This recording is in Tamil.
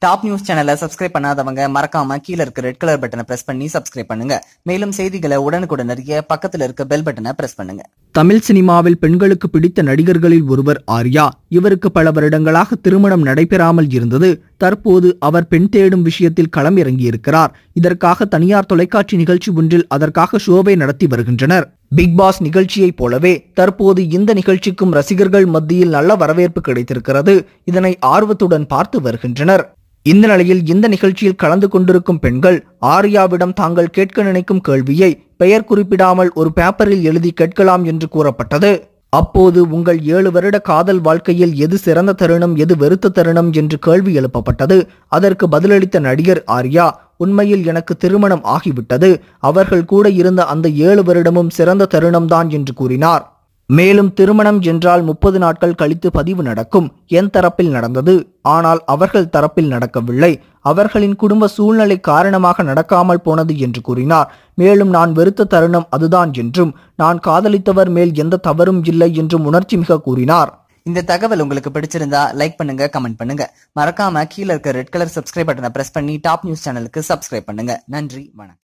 டாப் நியூஸ் சேனலை சப்ஸ்கிரைப் பண்ணாதவங்க மறக்காம கீழ இருக்க ரெட் கலர் பட்டனை பிரஸ் பண்ணி சப்ஸ்கிரைப் பண்ணுங்க மேலும் செய்திகளை உடனுக்குடன் அறிய பக்கத்துல இருக்க பெல் பட்டனை பிரஸ் பண்ணுங்க தமிழ் சினிமாவில் பெண்களுக்கு பிடித்த நடிகர்களில் ஒருவர் ஆர்யா இவருக்கு பல வருடங்களாக திருமணம் நடைபெறாமல் இருந்தது தற்போது அவர் பெண் தேடும் விஷயத்தில் களம் இறங்கியிருக்கிறார் இதற்காக தனியார் தொலைக்காட்சி நிகழ்ச்சி ஒன்றில் அதற்காக ஷோவை நடத்தி வருகின்றனர் பிக் பாஸ் நிகழ்ச்சியைப் போலவே தற்போது இந்த நிகழ்ச்சிக்கும் ரசிகர்கள் மத்தியில் நல்ல வரவேற்பு கிடைத்திருக்கிறது இதனை ஆர்வத்துடன் பார்த்து வருகின்றனர் இந்த நிலையில் இந்த நிகழ்ச்சியில் கலந்து கொண்டிருக்கும் பெண்கள் ஆர்யாவிடம் தாங்கள் கேட்க நினைக்கும் கேள்வியை பெயர் குறிப்பிடாமல் ஒரு பேப்பரில் எழுதி கேட்கலாம் என்று கூறப்பட்டது அப்போது உங்கள் ஏழு வருட காதல் வாழ்க்கையில் எது சிறந்த தருணம் எது வெறுத்த தருணம் என்று கேள்வி எழுப்பப்பட்டது அதற்கு பதிலளித்த நடிகர் ஆர்யா உண்மையில் எனக்கு திருமணம் ஆகிவிட்டது அவர்கள் கூட இருந்த அந்த ஏழு வருடமும் சிறந்த தருணம்தான் என்று கூறினார் மேலும் திருமணம் என்றால் முப்பது நாட்கள் கழித்து பதிவு நடக்கும் என் தரப்பில் நடந்தது ஆனால் அவர்கள் தரப்பில் நடக்கவில்லை அவர்களின் குடும்ப சூழ்நிலை காரணமாக நடக்காமல் போனது என்று கூறினார் மேலும் நான் வெறுத்த தருணம் அதுதான் என்றும் நான் காதலித்தவர் மேல் எந்த தவறும் இல்லை என்றும் உணர்ச்சி மிக கூறினார் இந்த தகவல் உங்களுக்கு பிடிச்சிருந்தா லைக் பண்ணுங்க கமெண்ட் பண்ணுங்க மறக்காம கீழ இருக்க ரெட் கலர் சப்ஸ்கிரைப் பட்டனை பிரஸ் பண்ணி டாப் நியூஸ் சேனலுக்கு சப்ஸ்கிரைப் பண்ணுங்க நன்றி வணக்கம்